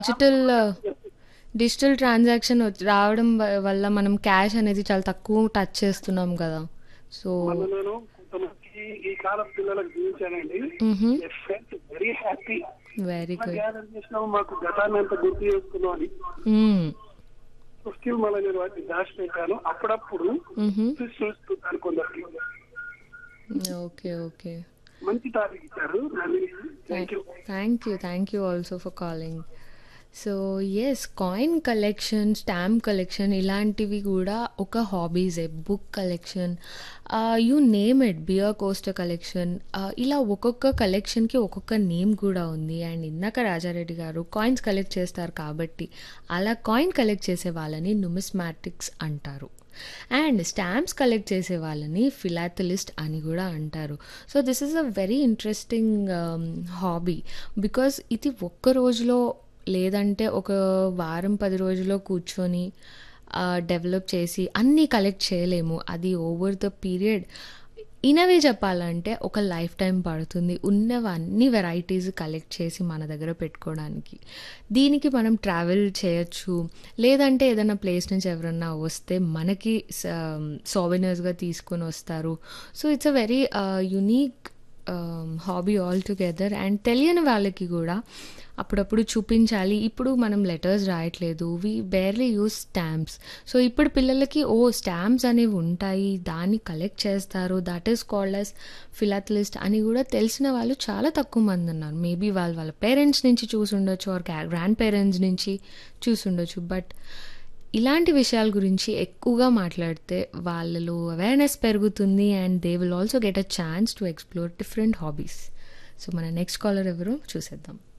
digital digital transaction వచ్చి- రావడం వ- వల్ల మనం క్యాష్ అనేది చాలా తక్కువ టచ్ చేస్తున్నాం కదా సో మొన్న నేను కొంతమందికి ఈ కాలం పిల్లలకు జీవించానండి felt very happy very good gather చేసినాము మాకు గతాన్ని అంత గుర్తు చేసుకున్నాం అని స్టిల్ మళ్ళీ నేను వాటిని దాచిపెట్టాను అప్పుడప్పుడు చూసి చూస్తుంటాను కొందరికి ఓకే ఓకే మంచి టాపిక్ ఇచ్చారు thank you thank you thank you also for calling so yes coin collection stamp collection ఇలాంటివి కూడా ఒక హాబీసే book collection you name it beer coaster collection ఇలా ఒక్కొక్క కలెక్షన్కి ఒక్కొక్క నేమ్ కూడా ఉంది అండ్ ఇందాక రాజారెడ్డి గారు కాయిన్స్ కలెక్ట్ చేస్తారు కాబట్టి అలా కాయిన్ కలెక్ట్ చేసే వాళ్ళని నుమిస్మాటిక్స్ అంటారు అండ్ స్టాంప్స్ కలెక్ట్ చేసే వాళ్ళని ఫిలాథలిస్ట్ అని కూడా అంటారు so this is a very interesting hobby because ఇది ఒక్క రోజులో లేదంటే ఒక వారం పది రోజుల్లో కూర్చొని డెవలప్ చేసి అన్నీ కలెక్ట్ చేయలేము అది ఓవర్ ద పీరియడ్ ఇనవే చెప్పాలంటే ఒక లైఫ్ టైం పడుతుంది ఉన్నవన్నీ వెరైటీస్ కలెక్ట్ చేసి మన దగ్గర పెట్టుకోవడానికి దీనికి మనం ట్రావెల్ చేయొచ్చు లేదంటే ఏదైనా ప్లేస్ నుంచి ఎవరన్నా వస్తే మనకి సోవెనర్స్గా తీసుకొని వస్తారు so it's a very unique hobby all together and తెలియని వాళ్ళకి కూడా అప్పుడప్పుడు చూపించాలి ఇప్పుడు మనం లెటర్స్ రాయట్లేదు we barely use stamps so ఇప్పుడు పిల్లలకి ఓ స్టాంప్స్ అనేవి ఉంటాయి దాన్ని కలెక్ట్ చేస్తారు that is called as philatelist అని కూడా తెలిసిన వాళ్ళు చాలా తక్కువ మంది ఉన్నారు మేబీ వాళ్ళు వాళ్ళ పేరెంట్స్ నుంచి చూసి ఉండొచ్చు ఆర్ గ్రాండ్ పేరెంట్స్ నుంచి చూసి ఉండొచ్చు బట్ ఇలాంటి విషయాల గురించి ఎక్కువగా మాట్లాడితే వాళ్ళలో అవేర్నెస్ పెరుగుతుంది and they will also get a chance to explore different hobbies so మన నెక్స్ట్ కాలర్ ఎవరు చూసేద్దాం